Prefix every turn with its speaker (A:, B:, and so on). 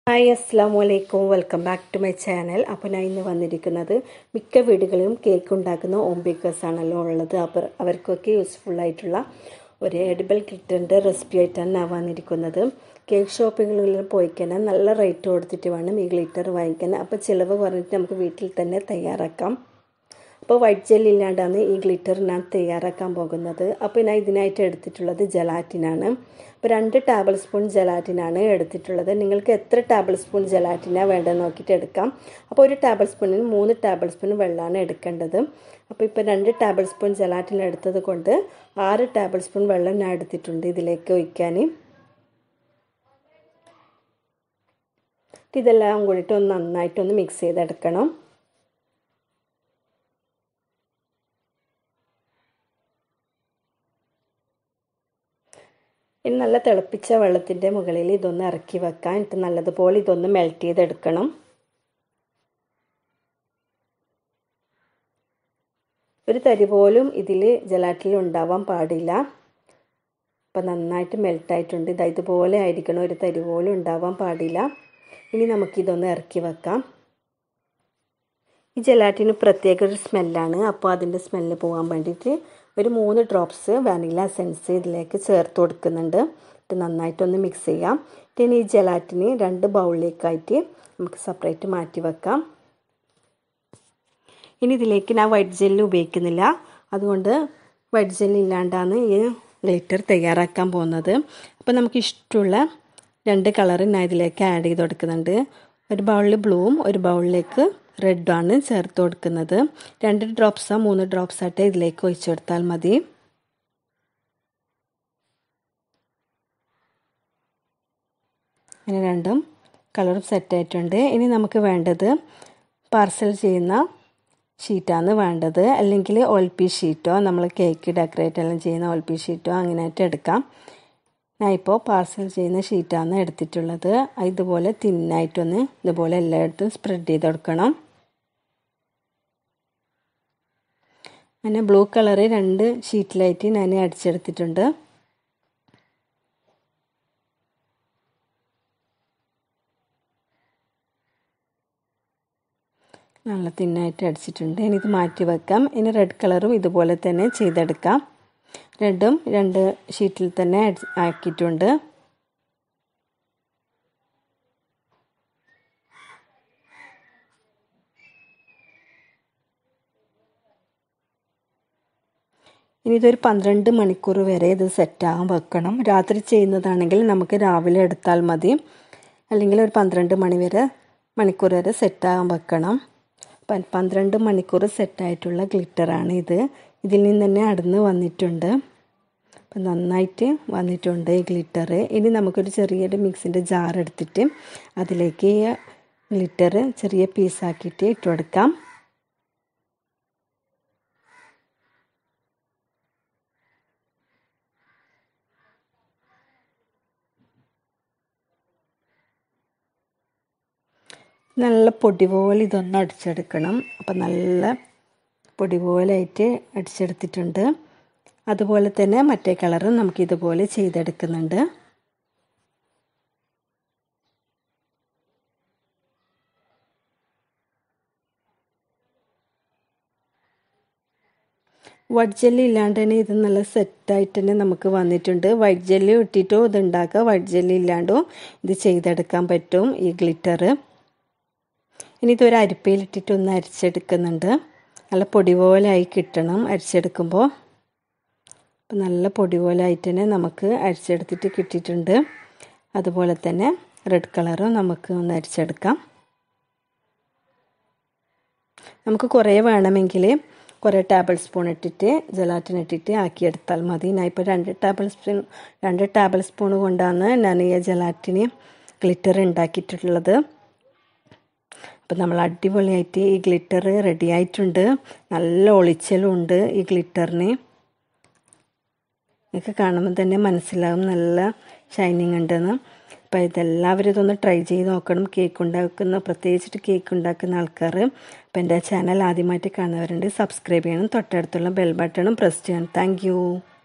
A: hi അസ്സാം വലൈക്കും welcome back to my channel അപ്പോൾ ഞാൻ ഇന്ന് വന്നിരിക്കുന്നത് മിക്ക വീടുകളിലും കേക്ക് ഉണ്ടാക്കുന്ന ഹോം ബേക്കേഴ്സ് ആണല്ലോ ഉള്ളത് അപ്പോൾ അവർക്കൊക്കെ യൂസ്ഫുൾ ആയിട്ടുള്ള ഒരു എഡിബിൾ കിറ്റിൻ്റെ റെസിപ്പി ആയിട്ടാണ് ഞാൻ വന്നിരിക്കുന്നത് കേക്ക് ഷോപ്പുകളിൽ പോയി കഴിഞ്ഞാൽ നല്ല റേറ്റ് കൊടുത്തിട്ട് വേണം ഈ ഗ്ലിറ്റർ വാങ്ങിക്കാൻ അപ്പോൾ ചിലവ് പറഞ്ഞിട്ട് നമുക്ക് വീട്ടിൽ തന്നെ തയ്യാറാക്കാം അപ്പോൾ വൈറ്റ് ജെൽ ഇല്ലാണ്ടാണ് ഈ ഗ്ലിറ്റർ ഞാൻ തയ്യാറാക്കാൻ പോകുന്നത് അപ്പോൾ ഞാൻ ഇതിനായിട്ട് എടുത്തിട്ടുള്ളത് ജലാറ്റിനാണ് അപ്പോൾ രണ്ട് ടേബിൾ സ്പൂൺ ജലാറ്റിനാണ് എടുത്തിട്ടുള്ളത് നിങ്ങൾക്ക് എത്ര ടേബിൾ സ്പൂൺ ജലാറ്റിനാണ് വേണ്ടത് നോക്കിയിട്ട് എടുക്കാം അപ്പോൾ ഒരു ടേബിൾ സ്പൂണിന് മൂന്ന് ടേബിൾ സ്പൂൺ വെള്ളമാണ് എടുക്കേണ്ടത് അപ്പോൾ ഇപ്പോൾ രണ്ട് ടേബിൾ സ്പൂൺ ജലാറ്റിൻ എടുത്തത് കൊണ്ട് ആറ് ടേബിൾ സ്പൂൺ വെള്ളം ഞാൻ എടുത്തിട്ടുണ്ട് ഇതിലേക്ക് ഒഴിക്കാൻ ഇതെല്ലാം കൂടിയിട്ട് ഒന്ന് നന്നായിട്ടൊന്ന് മിക്സ് ചെയ്തെടുക്കണം ഇനി നല്ല തിളപ്പിച്ച വെള്ളത്തിൻ്റെ മുകളിൽ ഇതൊന്ന് ഇറക്കി വെക്കാം എന്നിട്ട് നല്ലതുപോലെ ഇതൊന്ന് മെൽറ്റ് ചെയ്തെടുക്കണം ഒരു തരി പോലും ഇതിൽ ജലാറ്റിൽ ഉണ്ടാവാൻ പാടില്ല അപ്പം നന്നായിട്ട് മെൽട്ടായിട്ടുണ്ട് ഇതാ ഇതുപോലെ ആയിരിക്കണം ഒരു തരി പോലും ഉണ്ടാവാൻ പാടില്ല ഇനി നമുക്കിതൊന്ന് ഇറക്കി വെക്കാം ഈ ജലാറ്റിന് പ്രത്യേക ഒരു സ്മെല്ലാണ് അപ്പോൾ അതിൻ്റെ സ്മെല്ല് പോകാൻ വേണ്ടിയിട്ട് ഒരു മൂന്ന് ഡ്രോപ്സ് വാനില എസൻസ് ഇതിലേക്ക് ചേർത്ത് കൊടുക്കുന്നുണ്ട് ഇത് നന്നായിട്ടൊന്ന് മിക്സ് ചെയ്യാം പിന്നെ ഈ ജലാറ്റിന് രണ്ട് ബൗളിലേക്കായിട്ട് നമുക്ക് സെപ്പറേറ്റ് മാറ്റി വെക്കാം ഇനി ഇതിലേക്ക് ഞാൻ വൈറ്റ് ജെല്ല് ഉപയോഗിക്കുന്നില്ല അതുകൊണ്ട് വൈറ്റ് ജെല്ല് ഇല്ലാണ്ടാണ് ഈ ഗ്ലിറ്റർ തയ്യാറാക്കാൻ പോകുന്നത് അപ്പോൾ നമുക്ക് ഇഷ്ടമുള്ള രണ്ട് കളർ ഞാൻ ഇതിലേക്ക് ആഡ് ചെയ്ത് കൊടുക്കുന്നുണ്ട് ഒരു ബൗളിൽ ബ്ലൂവും ഒരു ബൗളിലേക്ക് റെഡാണ് ചേർത്ത് കൊടുക്കുന്നത് രണ്ട് ഡ്രോപ്സോ മൂന്ന് ഡ്രോപ്സ് ആയിട്ട് ഇതിലേക്ക് ഒഴിച്ചു കൊടുത്താൽ മതി ഇങ്ങനെ രണ്ടും കളറും സെറ്റായിട്ടുണ്ട് ഇനി നമുക്ക് വേണ്ടത് പാർസൽ ചെയ്യുന്ന ഷീറ്റാണ് വേണ്ടത് അല്ലെങ്കിൽ ഓയിൽ പി ഷീറ്റോ നമ്മൾ കേക്ക് ഡെക്കറേറ്റ് എല്ലാം ചെയ്യുന്ന ഓയിൽ പി ഷീറ്റോ അങ്ങനെയായിട്ട് എടുക്കാം ഞാൻ ഇപ്പോൾ പാർസൽ ചെയ്യുന്ന ഷീറ്റാണ് എടുത്തിട്ടുള്ളത് ഇതുപോലെ തിന്നായിട്ടൊന്ന് ഇതുപോലെ എല്ലായിടത്തും സ്പ്രെഡ് ചെയ്ത് കൊടുക്കണം അങ്ങനെ ബ്ലൂ കളറ് രണ്ട് ഷീറ്റിലായിട്ട് ഞാൻ അടിച്ചെടുത്തിട്ടുണ്ട് നല്ല തിന്നായിട്ട് അടിച്ചിട്ടുണ്ട് ഇനി ഇത് മാറ്റി വെക്കാം ഇനി റെഡ് കളറും ഇതുപോലെ തന്നെ ചെയ്തെടുക്കാം രണ്ടും രണ്ട് ഷീറ്റിൽ തന്നെ ആക്കിയിട്ടുണ്ട് ഇനി ഇതൊരു പന്ത്രണ്ട് മണിക്കൂർ വരെ ഇത് സെറ്റാകാൻ വെക്കണം രാത്രി ചെയ്യുന്നതാണെങ്കിൽ നമുക്ക് രാവിലെ എടുത്താൽ മതി അല്ലെങ്കിൽ ഒരു പന്ത്രണ്ട് മണി വരെ മണിക്കൂർ വരെ സെറ്റാകാൻ വെക്കണം പന്ത്രണ്ട് മണിക്കൂർ സെറ്റായിട്ടുള്ള ഗ്ലിറ്ററാണ് ഇത് ഇതിൽ നിന്ന് തന്നെ അടന്ന് വന്നിട്ടുണ്ട് അപ്പം നന്നായിട്ട് വന്നിട്ടുണ്ട് ഈ ഗ്ലിറ്റർ ഇനി നമുക്കൊരു ചെറിയൊരു മിക്സിൻ്റെ ജാർ എടുത്തിട്ട് അതിലേക്ക് ഈ ഗ്ലിറ്റർ ചെറിയ പീസാക്കിയിട്ട് ഇട്ട് കൊടുക്കാം നല്ല പൊടി പോലെ ഇതൊന്ന് അടിച്ചെടുക്കണം അപ്പം നല്ല പൊടി പോലെയായിട്ട് അടിച്ചെടുത്തിട്ടുണ്ട് അതുപോലെ തന്നെ മറ്റേ കളറും നമുക്ക് ഇതുപോലെ ചെയ്തെടുക്കുന്നുണ്ട് വൈറ്റ് ജെല്ലി ഇല്ലാണ്ട് തന്നെ ഇത് നല്ല സെറ്റായിട്ട് തന്നെ നമുക്ക് വന്നിട്ടുണ്ട് വൈറ്റ് ജെല്ലി ഇട്ടിട്ടോ ഇത് ഉണ്ടാക്കുക വൈറ്റ് ജെല്ലി ഇല്ലാണ്ടോ ഇത് ചെയ്തെടുക്കാൻ പറ്റും ഈ ഗ്ലിറ്റർ ഇനി ഇതൊരു അരിപ്പയിലിട്ടിട്ട് ഒന്ന് അരിച്ചെടുക്കുന്നുണ്ട് നല്ല പൊടി പോലെ ആയി കിട്ടണം അരിച്ചെടുക്കുമ്പോൾ അപ്പം നല്ല പൊടി പോലെ ആയിട്ട് തന്നെ നമുക്ക് അരിച്ചെടുത്തിട്ട് കിട്ടിയിട്ടുണ്ട് അതുപോലെ തന്നെ റെഡ് കളറും നമുക്ക് ഒന്ന് അരിച്ചെടുക്കാം നമുക്ക് കുറേ വേണമെങ്കിൽ കുറേ ടേബിൾ സ്പൂൺ ഇട്ടിട്ട് ജലാറ്റിൻ ഇട്ടിട്ട് ആക്കിയെടുത്താൽ മതി ഞാൻ ഇപ്പോൾ രണ്ട് ടേബിൾ സ്പൂൺ രണ്ട് ടേബിൾ സ്പൂൺ കൊണ്ടാണ് ഞാൻ ഈ ജലാറ്റിന് ഗ്ലിറ്റർ ഉണ്ടാക്കിയിട്ടുള്ളത് അപ്പം നമ്മൾ അടിപൊളിയായിട്ട് ഈ ഗ്ലിറ്റർ റെഡി ആയിട്ടുണ്ട് നല്ല ഒളിച്ചലും ഉണ്ട് ഈ ഗ്ലിറ്ററിന് നിങ്ങൾക്ക് കാണുമ്പോൾ തന്നെ മനസ്സിലാവും നല്ല ഷൈനിങ് ഉണ്ടെന്ന് അപ്പോൾ ഇതെല്ലാവരും ഇതൊന്ന് ട്രൈ ചെയ്ത് നോക്കണം കേക്ക് ഉണ്ടാക്കുന്ന പ്രത്യേകിച്ചിട്ട് കേക്ക് ഉണ്ടാക്കുന്ന ആൾക്കാർ അപ്പോൾ എൻ്റെ ചാനൽ ആദ്യമായിട്ട് കാണുന്നവരുണ്ട് സബ്സ്ക്രൈബ് ചെയ്യണം തൊട്ടടുത്തുള്ള ബെൽ ബട്ടണും പ്രസ് ചെയ്യണം താങ്ക്